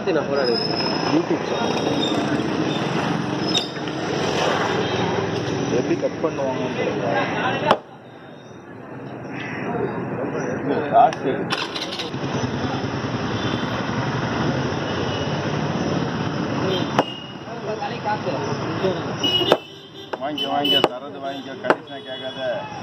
பார்த்து நான் ஃபோன் எடுக்கிறேன் யூடியூப் எப்படி கட் பண்ணுவாங்கன்னு காசு வாங்கிக்க வாங்கிக்க தரது வாங்கிக்க கண்டிஷனாக கேட்காத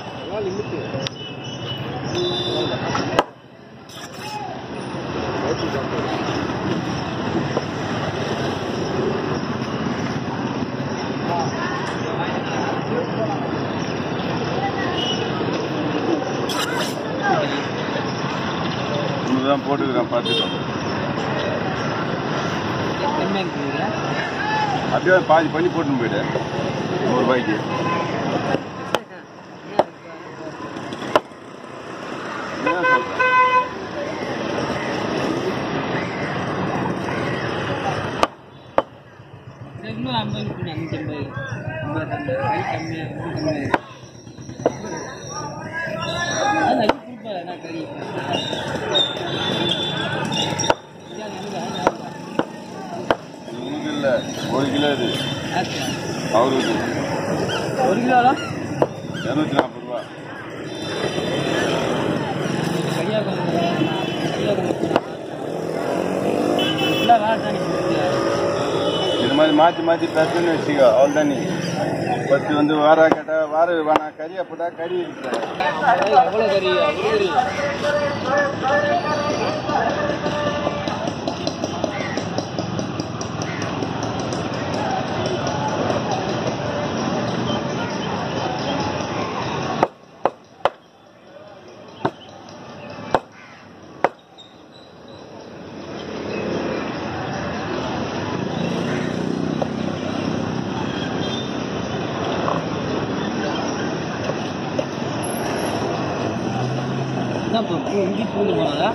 தான் போட்டுக்கிறேன் பார்த்துக்கோ அப்படியே பாதி பண்ணி போட்டுன்னு போயிடு நூறுரூபாய்க்கு என்ன சொல்கிறேன் இன்னும் ஐம்பது பண்ணி அஞ்சு ஐம்பது ஐம்பது கை கம்மியாக ரொம்ப கம்மியாக அது அது கொடுப்பாரு நான் கறி உனக்கு இல்லை ஒரு கிலோ இது அவருக்கு ஒரு கிலோவா இரநூத்தி நாற்பது ரூபா கையா கொஞ்சம் கையா கொஞ்சம் இல்லை வேலை தானே இது மாதிரி மாற்றி மாற்றி பேசுன்னு வச்சுக்கோ அவ்வளோதான் நீ ஃபஸ்ட்டு வந்து வாரா கேட்டால் வார வேணா கறி அப்படா கறி இருக்கிறேன் அவ்வளோ கறி அவ்வளோ கறி என்ன இப்போ பூ இஞ்சி பூண்டு போனதா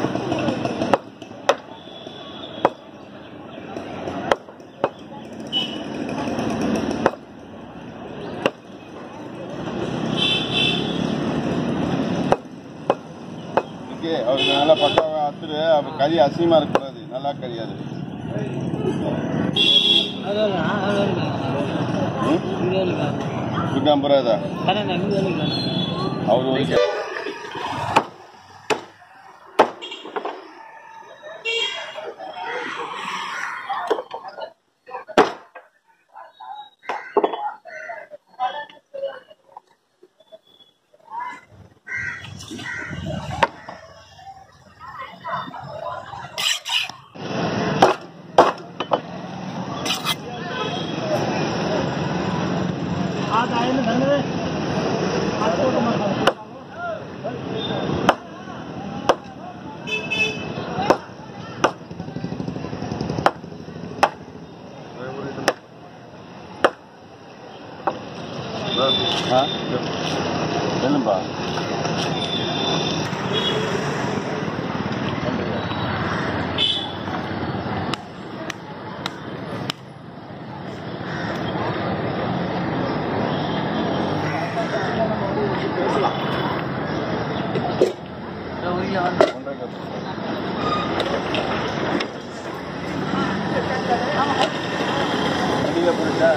ஓகே அவருக்கு நல்லா பக்காவாக அத்துரு அப்போ கறி அசிங்கமாக இருக்கக்கூடாது நல்லா கறி அது அது அது ம் இங்கே இருக்கா நூற்றி ஐம்பது ரூபா தான் கரெக்டாக இங்கே இருக்கா அவர் ஒரு கே- ஆ சொல்லும்பா ஒரு கிலோ வந்து ஒன்றரை கப் வண்டியில் போயிட்டா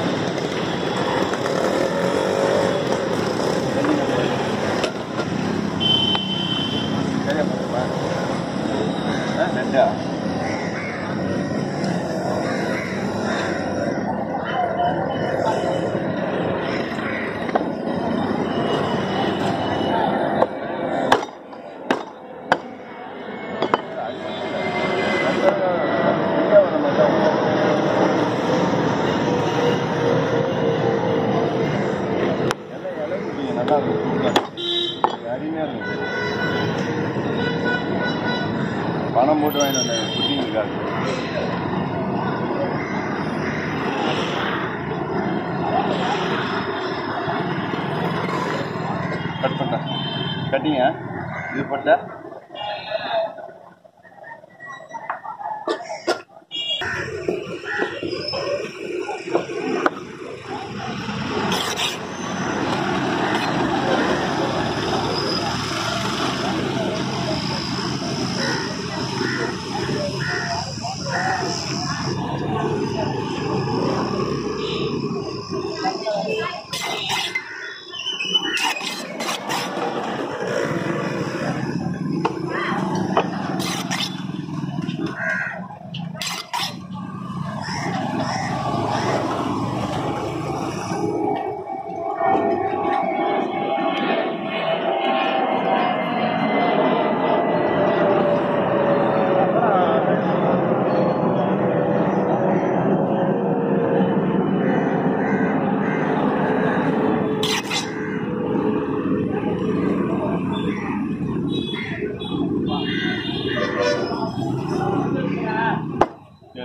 வண்டியில் போயிட்டா சரியா போட்டுப்பா ஆ ரெண்டா நல்லா இருக்கும் அருமையாக இருக்கும் பணம் போட்டு வாங்கிட்டு வந்தேன் குட்டிங்களுக்காக கட் பண்ணிட்டேன் கட்டிங்க இது போட்ட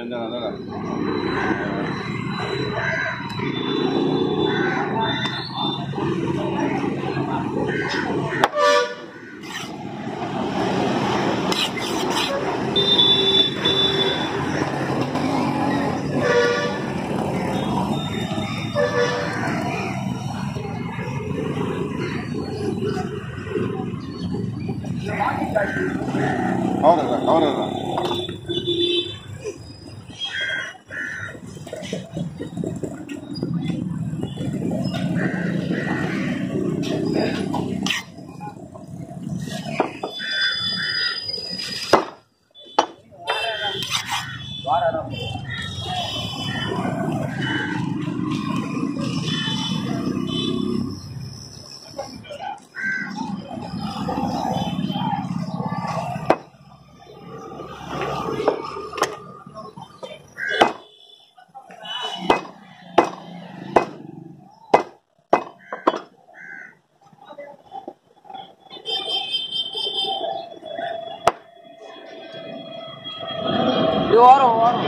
இந்த நல்லா கவர் கவர் இது ஓரம் ஓரம்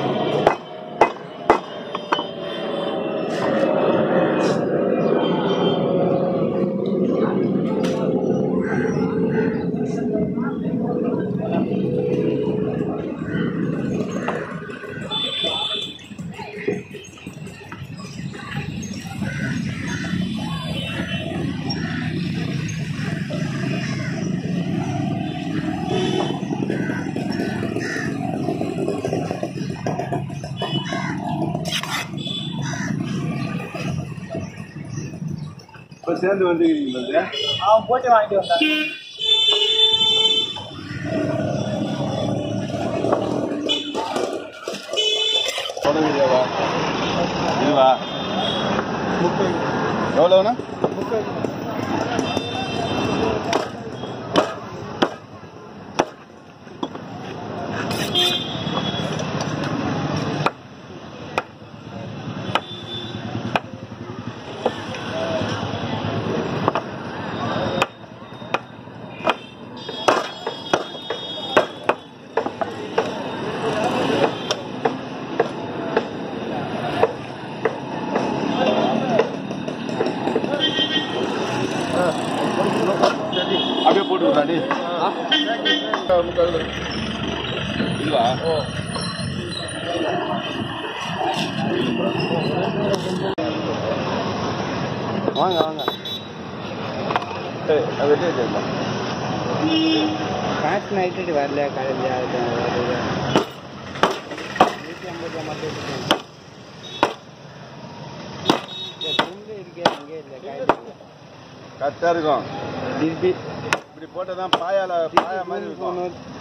இப்போ சேர்ந்து வந்துக்கிறீங்க அவன் போட்டு வாங்கிட்டு வந்தான் தொடங்குறியாவா இதுவா முப்பது எவ்வளோண்ணா முப்பது அப்படியே போட்டு விட்டாடி இதுவா வாங்க வாங்க ஏய் அது வெளியே தெரியுமா காசு நைட்டு வரல காலையில் அது வருது நூற்றி ஐம்பது மட்டும் இருக்கு துண்டு இருக்கே அங்கே இல்லை காய்ச்சி கரெக்டாக இருக்கும் திருப்பி இப்படி போட்டால் தான் பாயால பாயா மாதிரி இருக்கும் போகணும்